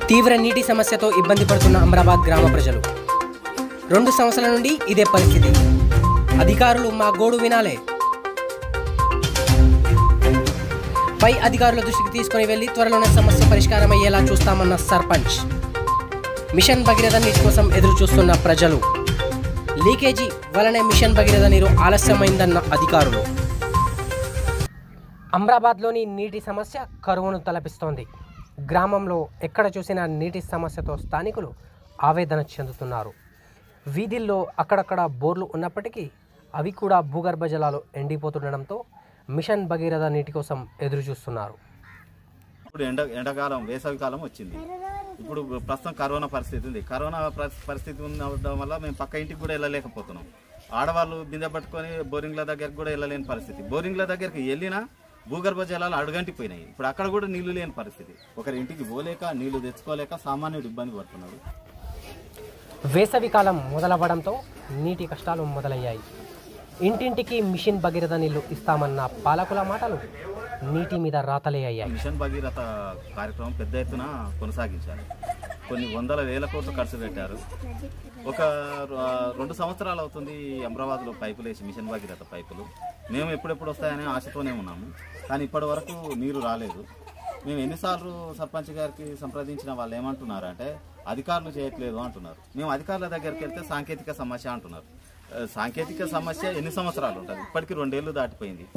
తీవ్ర నీటి సమస్యతో ఇబ్బంది పడుతున్న అమరాబాద్ గ్రామ ప్రజలు రెండు సంవత్సరాల నుండి ఇదే పరిస్థితి అధికారులు మా గోడు వినాలే పై అధికారుల దృష్టికి తీసుకొని వెళ్లి త్వరలోనే సమస్య పరిష్కారం అయ్యేలా చూస్తామన్న సర్పంచ్ మిషన్ భగీరథ నీటి కోసం ఎదురు చూస్తున్న ప్రజలు లీకేజీ వలనే మిషన్ భగీరథ నీరు ఆలస్యమైందన్న అధికారులు అమ్రాబాద్లోని నీటి సమస్య కరువును తలపిస్తోంది గ్రామంలో ఎక్కడ చూసినా నీటి సమస్యతో స్థానికులు ఆవేదన చెందుతున్నారు వీధుల్లో అక్కడక్కడ బోర్లు ఉన్నప్పటికీ అవి కూడా భూగర్భ జలాలు ఎండిపోతుండడంతో మిషన్ భగీరథ నీటి కోసం ఎదురు చూస్తున్నారు ఇప్పుడు ఎండ ఎండాకాలం వేసవి కాలం వచ్చింది ఇప్పుడు ప్రస్తుతం కరోనా పరిస్థితి ఉంది కరోనా పరి- పరిస్థితి ఉండడం వల్ల మేము పక్క ఇంటికి కూడా వెళ్ళలేకపోతున్నాం ఆడవాళ్ళు బిందె పట్టుకొని బోరింగ్ల దగ్గరికి కూడా వెళ్ళలేని పరిస్థితి బోరింగ్ల దగ్గరికి వెళ్ళినా భూగర్భ జలాలు అడుగంటిపోయినాయి ఇప్పుడు అక్కడ కూడా నీళ్లు లేని పరిస్థితి ఒకరి ఇంటికి పోలేక నీళ్లు తెచ్చుకోలేక సామాన్యుడు ఇబ్బంది పడుతున్నాడు వేసవి కాలం మొదలవ్వడంతో నీటి కష్టాలు మొదలయ్యాయి ఇంటింటికి మిషన్ భగీరథ నీళ్లు ఇస్తామన్న పాలకుల మాటలు నీటి మీద రాతలే అయ్యాయి మిషన్ భగీరథ కార్యక్రమం పెద్ద ఎత్తున కొనసాగించారు కొన్ని వందల వేల కోట్లు ఖర్చు పెట్టారు ఒక ర- రెండు సంవత్సరాలు అవుతుంది ఈ అమరావతిలో పైపులు వేసి మిషన్ భగీరథ పైపులు మేము ఎప్పుడెప్పుడు వస్తాయనే ఆశతోనే ఉన్నాము కానీ ఇప్పటి వరకు నీరు రాలేదు మేము ఎన్నిసార్లు సర్పంచ్ గారికి సంప్రదించిన వాళ్ళు ఏమంటున్నారు అంటే అధికారులు చేయట్లేదు అంటున్నారు మేము అధికారుల దగ్గరికి వెళ్తే సాంకేతిక సమస్య అంటున్నారు ఆ, సాంకేతిక సమస్య ఎన్ని సంవత్సరాలు ఉంటుంది ఇప్పటికి రెండేళ్లు దాటిపోయింది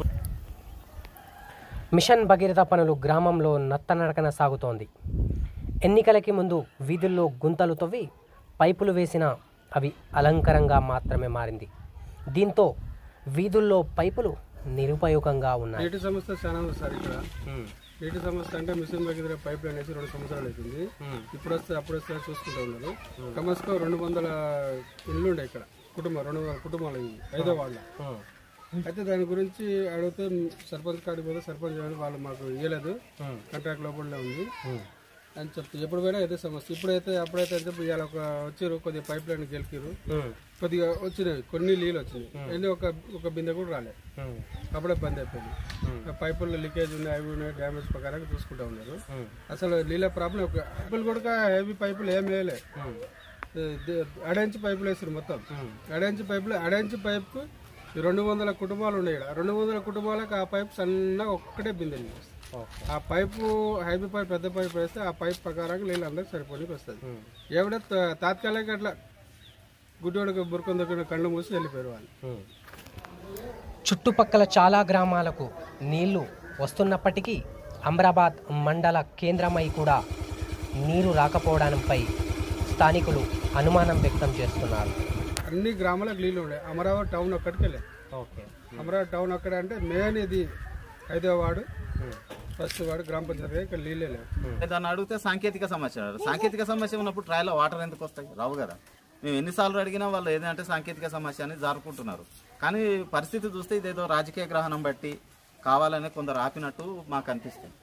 మిషన్ భగీరథ పనులు గ్రామంలో నత్తనడకన సాగుతోంది ఎన్నికలకి ముందు వీధుల్లో గుంతలు తవ్వి పైపులు వేసిన అవి అలంకరంగా మాత్రమే మారింది దీంతో వీధుల్లో పైపులు నిరుపయోగంగా ఉన్నాయి నీటి సమస్య చాలా ఉంది సార్ ఇక్కడ నీటి సమస్య అంటే మిషన్ దగ్గర పైప్ లైన్ వేసి రెండు సంవత్సరాలు అవుతుంది ఇప్పుడు వస్తే అప్పుడు వస్తే చూసుకుంటూ ఉన్నారు కమస్కో రెండు వందల ఇల్లు ఉండే ఇక్కడ కుటుంబం రెండు వందల కుటుంబాలు ఇవి, ఐదో వాళ్ళ అయితే దాని గురించి అడిగితే సర్పంచ్ కాడికి పోతే సర్పంచ్ గారు వాళ్ళు మాకు ఇవ్వలేదు కాంట్రాక్ట్ లోపలనే ఉంది అని చెప్తే ఎప్పుడు పోయినా ఇదే సమస్య ఇప్పుడైతే అప్పుడైతే అని చెప్పి ఇవాళ ఒక వచ్చారు కొద్దిగా పైప్ లైన్ గెలికిరు కొద్దిగా వచ్చినాయి కొన్ని నీళ్ళు వచ్చినాయి వెళ్ళి ఒక ఒక బిందె కూడా రాలేదు అప్పుడే బంద్ అయిపోయింది ఆ పైపుల్లో లీకేజ్ ఉన్నాయి అవి ఉన్నాయి డ్యామేజ్ ప్రకారంగా చూసుకుంటా ఉన్నారు అసలు నీళ్ళ ప్రాబ్లం ఒక పైపులు కూడా హెవీ పైపులు ఏం వేయలే అడంచి పైపులు వేసారు మొత్తం అడంచి పైపులు అడంచి పైపు రెండు వందల కుటుంబాలు ఉన్నాయి ఇక్కడ రెండు వందల కుటుంబాలకు ఆ పైప్ సన్నగా ఒక్కటే బిందె నీళ్ళు వస్తాయి. ఆ పైపు హైబీ పైప్ పెద్ద పైప్ వేస్తే ఆ పైప్ ప్రకారంగా నీళ్ళు అందరికి సరిపోనికి వస్తుంది ఎవడ తాత్కాలిక అట్లా గుడ్డోడికి బురకం దగ్గర కళ్ళు మూసి వెళ్ళిపోయారు వాళ్ళు చుట్టుపక్కల చాలా గ్రామాలకు నీళ్లు వస్తున్నప్పటికీ అమరాబాద్ మండల కేంద్రమై కూడా నీరు రాకపోవడంపై స్థానికులు అనుమానం వ్యక్తం చేస్తున్నారు అన్ని గ్రామాలకు నీళ్ళు ఉండే అమరావతి టౌన్ ఒక్కడికి వెళ్ళాయి ఓకే అమరావతి టౌన్ అక్కడ అంటే మెయిన్ ఇది ఐదో వార్డు ఫస్ట్ వార్డు గ్రామ పంచాయతీ ఇక్కడ నీళ్ళే లేవు దాన్ని అడిగితే సాంకేతిక సమస్య అన్నారు. సాంకేతిక సమస్య ఉన్నప్పుడు ట్రయల్లో వాటర్ ఎందుకు వస్తాయి రావు కదా మేము ఎన్నిసార్లు అడిగినా వాళ్ళు ఏదంటే సాంకేతిక సమస్య అని జారుకుంటున్నారు కానీ పరిస్థితి చూస్తే ఇదేదో రాజకీయ గ్రహణం బట్టి కావాలని కొందరు ఆపినట్టు మాకు అనిపిస్తుంది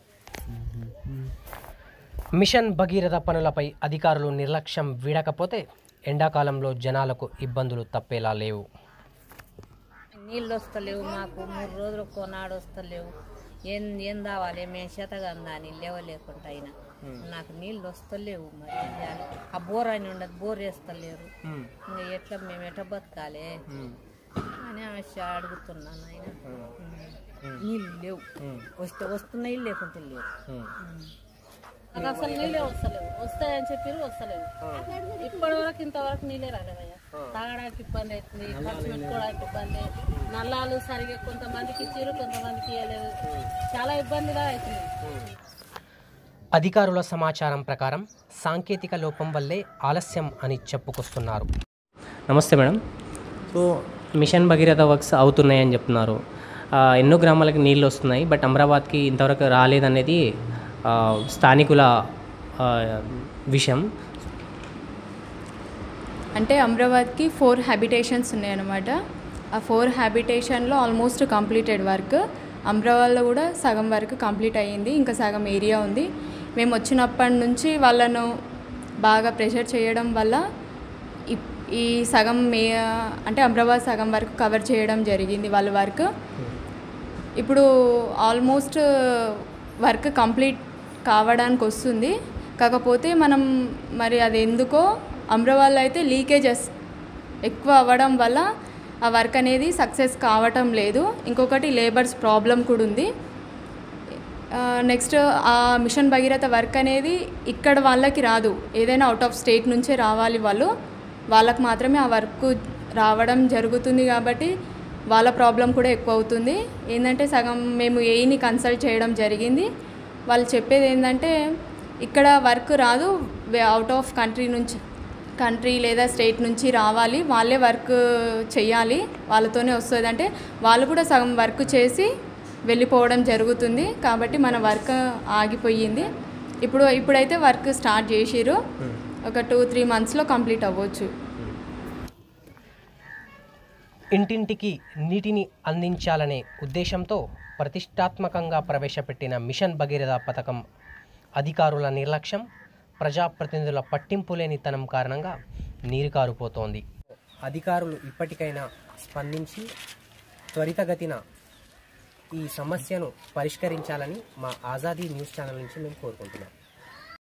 మిషన్ భగీరథ పనులపై అధికారులు నిర్లక్ష్యం వీడకపోతే ఎండాకాలంలో జనాలకు ఇబ్బందులు తప్పేలా లేవు నీళ్ళు వస్తలేవు మాకు మూడు రోజులు కొనాడు వస్తలేవు ఏం ఏం కావాలి మేము శతగందా నీళ్ళు లేవలేకుండా అయినా నాకు నీళ్ళు వస్తలేవు మరి ఏం చేయాలి ఆ బోర్ అని ఉండదు బోర్ వేస్తలేరు ఇంకా ఎట్లా మేము ఎట్లా బతకాలి అని ఆశ అడుగుతున్నాను ఆయన నీళ్ళు లేవు వస్తే వస్తున్నాయి లేకుంటే లేవు నాకు అసలు నీళ్ళే వస్తలేవు వస్తాయని చెప్పి వస్తలేవు ఇప్పటి వరకు ఇంతవరకు నీళ్ళే రాలేదయ్యా తాగడానికి ఇబ్బంది అవుతుంది ఖర్చు పెట్టుకోవడానికి ఇబ్బంది నల్లాలు సరిగా కొంతమందికి ఇచ్చారు కొంతమందికి ఇవ్వలేదు చాలా ఇబ్బందిగా అవుతుంది అధికారుల సమాచారం ప్రకారం సాంకేతిక లోపం వల్లే ఆలస్యం అని చెప్పుకొస్తున్నారు నమస్తే madam so mission Bhagiratha works అవుతున్నాయని చెప్తున్నారు ఆ, ఎన్నో గ్రామాలకు నీళ్ళు వస్తున్నాయి బట్ అమరాబాద్కి ఇంతవరకు రాలేదనేది ఆ, స్థానికుల ఆ, విషయం అంటే అమరావతికి ఫోర్ హ్యాబిటేషన్స్ ఉన్నాయన్నమాట ఆ ఫోర్ హ్యాబిటేషన్లో ఆల్మోస్ట్ కంప్లీటెడ్ వర్క్ అమరావతిలో కూడా సగం వరకు కంప్లీట్ అయ్యింది ఇంకా సగం ఏరియా ఉంది మేము వచ్చినప్పటి నుంచి వాళ్ళను బాగా ప్రెషర్ చేయడం వల్ల ఇప్- ఈ సగం మే అంటే అమరాబాద్ సగం వరకు కవర్ చేయడం జరిగింది వాళ్ళ వర్క్ ఇప్పుడు ఆల్మోస్ట్ వర్క్ కంప్లీట్ కావడానికి వస్తుంది కాకపోతే మనం మరి అది ఎందుకో అమ్రవాళ్ళు అయితే లీకేజెస్ ఎక్కువ అవ్వడం వల్ల ఆ వర్క్ అనేది సక్సెస్ కావటం లేదు ఇంకొకటి లేబర్స్ ప్రాబ్లం కూడా ఉంది నెక్స్ట్ ఆ మిషన్ భగీరథ వర్క్ అనేది ఇక్కడ వాళ్ళకి రాదు ఏదైనా అవుట్ ఆఫ్ స్టేట్ నుంచే రావాలి వాళ్ళు వాళ్ళకి మాత్రమే ఆ వర్క్ రావడం జరుగుతుంది కాబట్టి వాళ్ళ ప్రాబ్లం కూడా ఎక్కువ అవుతుంది ఏంటంటే సగం మేము ఏఈని కన్సల్ట్ చేయడం జరిగింది వాళ్ళు చెప్పేది ఏంటంటే ఇక్కడ వర్క్ రాదు అవుట్ ఆఫ్ కంట్రీ నుంచి కంట్రీ లేదా స్టేట్ నుంచి రావాలి వాళ్ళే వర్క్ చేయాలి వాళ్ళతోనే వస్తుంది అంటే వాళ్ళు కూడా సగం వర్క్ చేసి వెళ్ళిపోవడం జరుగుతుంది కాబట్టి మన వర్క్ ఆగిపోయింది ఇప్పుడు ఇప్పుడైతే వర్క్ స్టార్ట్ చేసిర్రు ఒక టూ త్రీ మంత్స్లో కంప్లీట్ అవ్వచ్చు ఇంటింటికి నీటిని అందించాలనే ఉద్దేశంతో ప్రతిష్టాత్మకంగా ప్రవేశపెట్టిన మిషన్ భగీరథ పథకం అధికారుల నిర్లక్ష్యం ప్రజాప్రతినిధుల పట్టింపు లేనితనం కారణంగా నీరు కారిపోతోంది అధికారులు ఇప్పటికైనా స్పందించి త్వరితగతిన ఈ సమస్యను పరిష్కరించాలని మా ఆజాదీ న్యూస్ ఛానల్ నుంచి మేము కోరుకుంటున్నాం